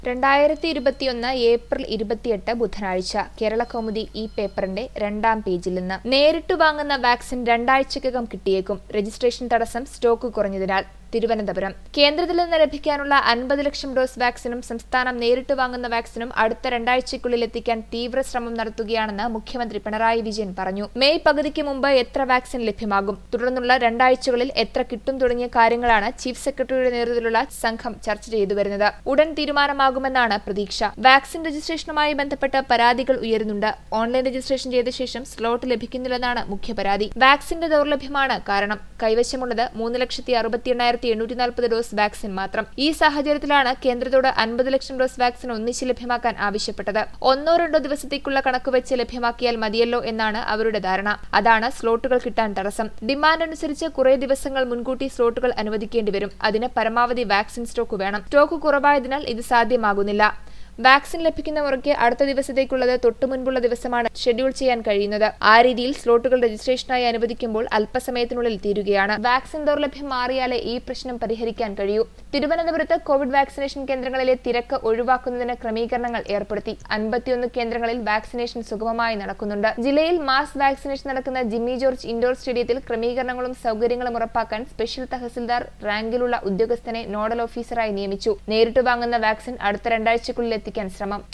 രണ്ടായിരത്തി ഇരുപത്തിയൊന്ന് ഏപ്രിൽ ഇരുപത്തിയെട്ട് ബുധനാഴ്ച കേരള കൗമുദി ഈ പേപ്പറിന്റെ രണ്ടാം പേജിൽ നിന്ന് നേരിട്ട് വാങ്ങുന്ന വാക്സിൻ രണ്ടാഴ്ചക്കകം കിട്ടിയേക്കും രജിസ്ട്രേഷൻ തടസ്സം സ്റ്റോക്ക് കുറഞ്ഞതിനാൽ തിരുവനന്തപുരം കേന്ദ്രത്തിൽ നിന്ന് ലഭിക്കാനുള്ള അൻപത് ലക്ഷം ഡോസ് വാക്സിനും സംസ്ഥാനം നേരിട്ട് വാങ്ങുന്ന വാക്സിനും അടുത്ത രണ്ടാഴ്ചയ്ക്കുള്ളിൽ എത്തിക്കാൻ തീവ്ര ശ്രമം നടത്തുകയാണെന്ന് മുഖ്യമന്ത്രി പിണറായി വിജയൻ പറഞ്ഞു മെയ് പകുതിക്ക് മുമ്പ് എത്ര വാക്സിൻ ലഭ്യമാകും തുടർന്നുള്ള രണ്ടാഴ്ചകളിൽ എത്ര കിട്ടും തുടങ്ങിയ കാര്യങ്ങളാണ് ചീഫ് സെക്രട്ടറിയുടെ നേതൃത്വത്തിലുള്ള സംഘം ചർച്ച ചെയ്തു വരുന്നത് ഉടൻ തീരുമാനമാകുമെന്നാണ് പ്രതീക്ഷ വാക്സിൻ രജിസ്ട്രേഷനുമായി ബന്ധപ്പെട്ട് പരാതികൾ ഉയരുന്നുണ്ട് ഓൺലൈൻ രജിസ്ട്രേഷൻ ചെയ്ത ശേഷം സ്ലോട്ട് ലഭിക്കുന്നില്ലെന്നാണ് മുഖ്യ പരാതി വാക്സിന്റെ ദൗർലഭ്യമാണ് കാരണം കൈവശമുള്ളത് മൂന്ന് ലക്ഷത്തി അറുപത്തി എണ്ണായിരത്തി എണ്ണൂറ്റി നാൽപ്പത് ഡോസ് വാക്സിൻ മാത്രം ഈ സാഹചര്യത്തിലാണ് കേന്ദ്രത്തോട് അൻപത് ലക്ഷം ഡോസ് വാക്സിൻ ഒന്നിച്ച് ലഭ്യമാക്കാൻ ആവശ്യപ്പെട്ടത് ഒന്നോ രണ്ടോ ദിവസത്തേക്കുള്ള കണക്ക് വെച്ച് ലഭ്യമാക്കിയാൽ മതിയല്ലോ എന്നാണ് അവരുടെ ധാരണ അതാണ് സ്ലോട്ടുകൾ കിട്ടാൻ തടസ്സം ഡിമാൻഡ് അനുസരിച്ച് കുറേ ദിവസങ്ങൾ മുൻകൂട്ടി സ്ലോട്ടുകൾ അനുവദിക്കേണ്ടി വരും അതിന് പരമാവധി വാക്സിൻ സ്റ്റോക്ക് വേണം സ്റ്റോക്ക് കുറവായതിനാൽ ഇത് സാധ്യമാകുന്നില്ല വാക്സിൻ ലഭിക്കുന്ന മുറയ്ക്ക് അടുത്ത ദിവസത്തേക്കുള്ളത് തൊട്ടു മുൻപുള്ള ദിവസമാണ് ഷെഡ്യൂൾ ചെയ്യാൻ കഴിയുന്നത് ആ രീതിയിൽ സ്ലോട്ടുകൾ രജിസ്ട്രേഷനായി അനുവദിക്കുമ്പോൾ അല്പസമയത്തിനുള്ളിൽ തീരുകയാണ് വാക്സിൻ ദൗർലഭ്യം മാറിയാലേ ഈ പ്രശ്നം പരിഹരിക്കാൻ കഴിയൂ തിരുവനന്തപുരത്ത് കോവിഡ് വാക്സിനേഷൻ കേന്ദ്രങ്ങളിലെ തിരക്ക് ഒഴിവാക്കുന്നതിന് ക്രമീകരണങ്ങൾ ഏർപ്പെടുത്തി അൻപത്തിയൊന്ന് കേന്ദ്രങ്ങളിൽ വാക്സിനേഷൻ സുഗമമായി നടക്കുന്നുണ്ട് ജില്ലയിൽ മാസ് വാക്സിനേഷൻ നടക്കുന്ന ജിമ്മി ജോർജ് ഇൻഡോർ സ്റ്റേഡിയത്തിൽ ക്രമീകരണങ്ങളും സൗകര്യങ്ങളും ഉറപ്പാക്കാൻ സ്പെഷ്യൽ തഹസിൽദാർ റാങ്കിലുള്ള ഉദ്യോഗസ്ഥനെ നോഡൽ ഓഫീസറായി നിയമിച്ചു നേരിട്ട് വാങ്ങുന്ന വാക്സിൻ അടുത്ത രണ്ടാഴ്ചക്കുള്ളിൽ എത്തിക്കാൻ ശ്രമം